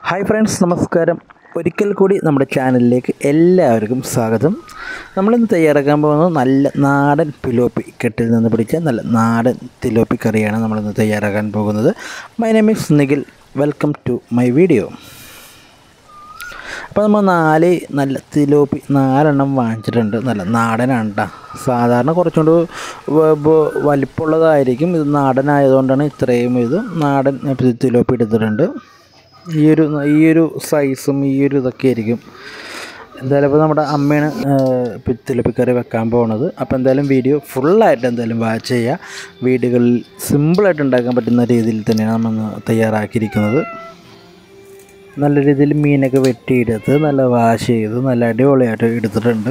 hi friends നമസ്കാരം ഒരിക്കൽ കൂടി നമ്മുടെ ചാനലിലേക്ക് എല്ലാവർക്കും സ്വാഗതം നമ്മളിന്ന് തയ്യാറാക്കാൻ പോകുന്നത് നല്ല നാടൻ പിലോപ്പി കെട്ടിൽ നിന്ന് പിടിച്ച നല്ല നാടൻ തിലോപ്പി കറിയാണ് നമ്മളിന്ന് തയ്യാറാക്കാൻ പോകുന്നത് my name is Nikhil welcome to my video അപ്പോൾ നമ്മൾ നാല് നല്ല തിലോപ്പി നാലെണ്ണം വാങ്ങിച്ചിട്ടുണ്ട് നല്ല നാടനാണ് കേട്ടോ സാധാരണ കുറച്ചുകൊണ്ട് വ- വ- വലിപ്പമുള്ളതായിരിക്കും ഇത് നാടനായതുകൊണ്ടാണ് ഇത്രയും ഇത് നാടൻ തിലോപ്പി എടുത്തിട്ടുണ്ട് ഈ ഒരു ഈ ഒരു സൈസും ഈ ഒരു ഇതൊക്കെ ആയിരിക്കും എന്തായാലും ഇപ്പോൾ നമ്മുടെ അമ്മയാണ് ഏഹ്, തിലോപ്പിക്കറി വെക്കാൻ പോകുന്നത് അപ്പോൾ എന്തായാലും വീഡിയോ ഫുള്ളായിട്ട് എന്തായാലും വാച്ച് ചെയ്യുക വീടുകളിൽ സിമ്പിളായിട്ട് ഉണ്ടാക്കാൻ പറ്റുന്ന രീതിയിൽ തന്നെയാണ് നമ്മൾ തയ്യാറാക്കിയിരിക്കുന്നത് നല്ല രീതിയിൽ മീനൊക്കെ വെട്ടിയെടുത്ത് നല്ല വാഷ് ചെയ്ത് നല്ല അടിപൊളിയായിട്ട് എടുത്തിട്ടുണ്ട്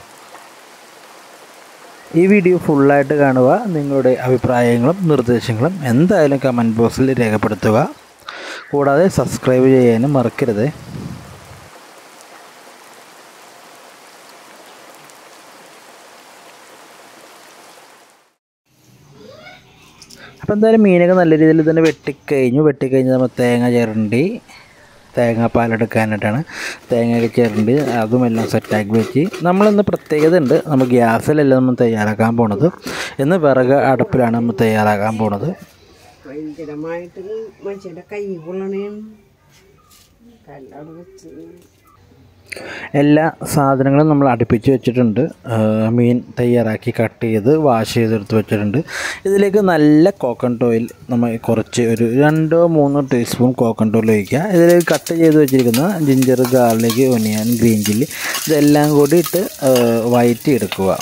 ഈ വീഡിയോ ഫുള്ളായിട്ട് കാണുക നിങ്ങളുടെ അഭിപ്രായങ്ങളും നിർദ്ദേശങ്ങളും എന്തായാലും കമൻറ്റ് ബോക്സിൽ രേഖപ്പെടുത്തുക കൂടാതെ സബ്സ്ക്രൈബ് ചെയ്യാനും മറക്കരുത് അപ്പോൾ എന്തായാലും മീനൊക്കെ നല്ല രീതിയിൽ തന്നെ വെട്ടിക്കഴിഞ്ഞു വെട്ടിക്കഴിഞ്ഞ് നമ്മൾ തേങ്ങ ചിരണ്ടി തേങ്ങാപ്പാലെടുക്കാനായിട്ടാണ് തേങ്ങയൊക്കെ ചിരണ്ടി അതുമെല്ലാം സെറ്റാക്കി വെച്ച് നമ്മളിന്ന് പ്രത്യേകത ഉണ്ട് നമ്മൾ ഗ്യാസിലല്ല നമ്മൾ തയ്യാറാക്കാൻ പോണത് ഇന്ന് വിറക് അടുപ്പിലാണ് നമ്മൾ തയ്യാറാക്കാൻ പോണത് ഭയങ്കരമായിട്ട് മനുഷ്യൻ്റെ കൈ കൊള്ളണേം കല്ലവിടെ വെച്ച് എല്ലാ സാധനങ്ങളും നമ്മൾ അടുപ്പിച്ച് വെച്ചിട്ടുണ്ട് ആ, മീൻ തയ്യാറാക്കി കട്ട് ചെയ്ത് വാഷ് ചെയ്തെടുത്ത് വെച്ചിട്ടുണ്ട് ഇതിലേക്ക് നല്ല കോക്കനട്ട് ഓയിൽ നമ്മൾ കുറച്ച് ഒരു രണ്ടോ മൂന്നോ ടീസ്പൂൺ കോക്കനട്ട് ഓയിൽ ഒഴിക്കുക ഇതിലേക്ക് കട്ട് ചെയ്ത് വെച്ചിരിക്കുന്ന ginger garlic onion green chilli ഇതെല്ലാം കൂടി ഇട്ട് ആ, വഴറ്റി എടുക്കുക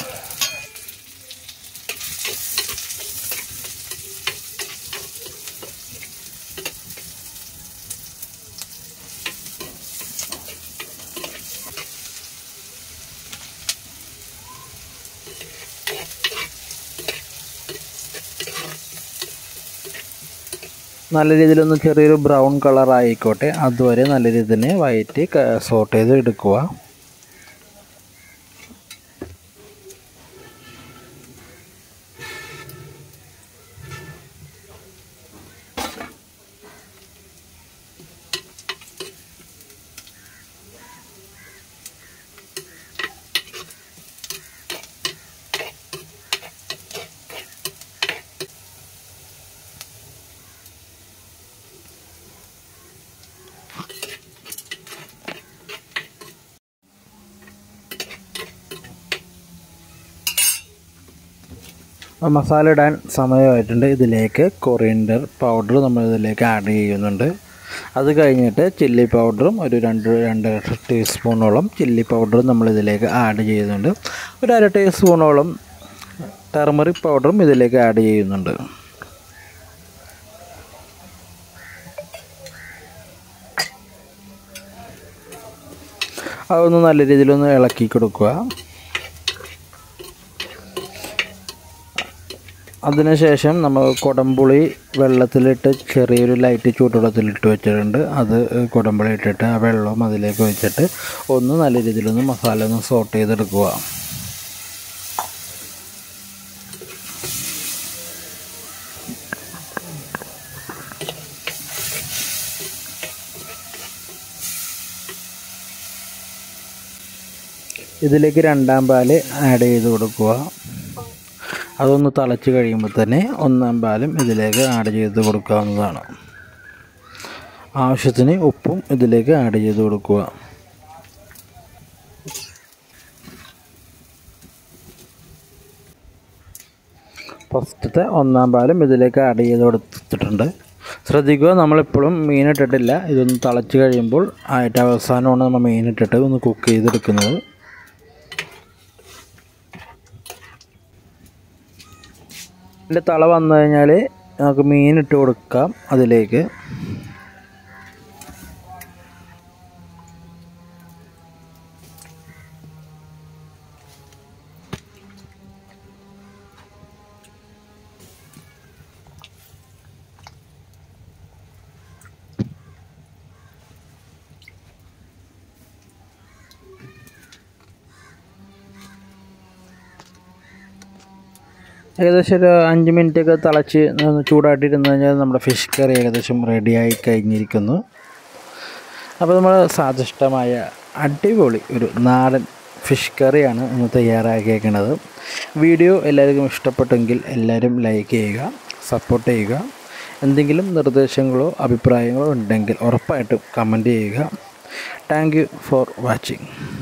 നല്ല രീതിയിലൊന്ന് ചെറിയൊരു ബ്രൗൺ കളർ ആയിക്കോട്ടെ അതുവരെ നല്ല രീതിയിൽ തന്നെ വയറ്റി സോട്ട് ചെയ്ത് എടുക്കുക അപ്പോൾ മസാല ഇടാൻ സമയമായിട്ടുണ്ട് ഇതിലേക്ക് കൊറിയൻഡർ പൗഡർ നമ്മൾ ഇതിലേക്ക് ആഡ് ചെയ്യുന്നുണ്ട് അത് കഴിഞ്ഞിട്ട് ചില്ലി പൗഡറും ഒരു രണ്ട് രണ്ട് ടീസ്പൂണോളം ചില്ലി പൗഡറും നമ്മൾ ഇതിലേക്ക് ആഡ് ചെയ്യുന്നുണ്ട് ഒരു അര ടീസ്പൂണോളം ടർമറിക് പൗഡറും ഇതിലേക്ക് ആഡ് ചെയ്യുന്നുണ്ട് അതൊന്ന് നല്ല രീതിയിലൊന്ന് ഇളക്കി കൊടുക്കുക അതിനുശേഷം നമ്മൾ കുടംപുളി വെള്ളത്തിലിട്ട് ചെറിയൊരു ലൈറ്റ് ചൂടുവെള്ളത്തിലിട്ട് വെച്ചിട്ടുണ്ട് അത് കുടംപുളി ഇട്ടിട്ട് ആ വെള്ളം അതിലേക്ക് ഒഴിച്ചിട്ട് ഒന്ന് നല്ല രീതിയിലൊന്ന് മസാല ഒന്ന് സോട്ട് ചെയ്തെടുക്കുക ഇതിലേക്ക് രണ്ടാം പാല് ആഡ് ചെയ്ത് കൊടുക്കുക അതൊന്ന് തിളച്ച് കഴിയുമ്പോൾ തന്നെ ഒന്നാം പാലും ഇതിലേക്ക് ആഡ് ചെയ്ത് കൊടുക്കാവുന്നതാണ് ആവശ്യത്തിന് ഉപ്പും ഇതിലേക്ക് ആഡ് ചെയ്ത് കൊടുക്കുക ഫസ്റ്റത്തെ ഒന്നാം പാലും ഇതിലേക്ക് ആഡ് ചെയ്ത് കൊടുത്തിട്ടുണ്ട് ശ്രദ്ധിക്കുക നമ്മളിപ്പോഴും മീൻ ഇട്ടിട്ടില്ല ഇതൊന്ന് തിളച്ച് കഴിയുമ്പോൾ ആയിട്ട് അവസാനമാണ് നമ്മൾ മീൻ ഇട്ടിട്ട് ഒന്ന് കുക്ക് ചെയ്തെടുക്കുന്നത് ഇതിൻ്റെ തള വന്നു കഴിഞ്ഞാൽ നമുക്ക് മീൻ ഇട്ട് കൊടുക്കാം അതിലേക്ക് ഏകദേശം ഒരു അഞ്ച് മിനിറ്റൊക്കെ തിളച്ച് ഒന്ന് ചൂടായിട്ടിരുന്ന് കഴിഞ്ഞാൽ നമ്മുടെ ഫിഷ് കറി ഏകദേശം റെഡിയായി കഴിഞ്ഞിരിക്കുന്നു അപ്പോൾ നമ്മൾ സ്വാദിഷ്ടമായ അടിപൊളി ഒരു നാടൻ ഫിഷ് കറിയാണ് ഇന്ന് തയ്യാറാക്കിയേക്കുന്നത് വീഡിയോ എല്ലാവർക്കും ഇഷ്ടപ്പെട്ടെങ്കിൽ എല്ലാവരും ലൈക്ക് ചെയ്യുക സപ്പോർട്ട് ചെയ്യുക എന്തെങ്കിലും നിർദ്ദേശങ്ങളോ അഭിപ്രായങ്ങളോ ഉണ്ടെങ്കിൽ ഉറപ്പായിട്ടും കമൻറ്റ് ചെയ്യുക താങ്ക് യു ഫോർ വാച്ചിങ്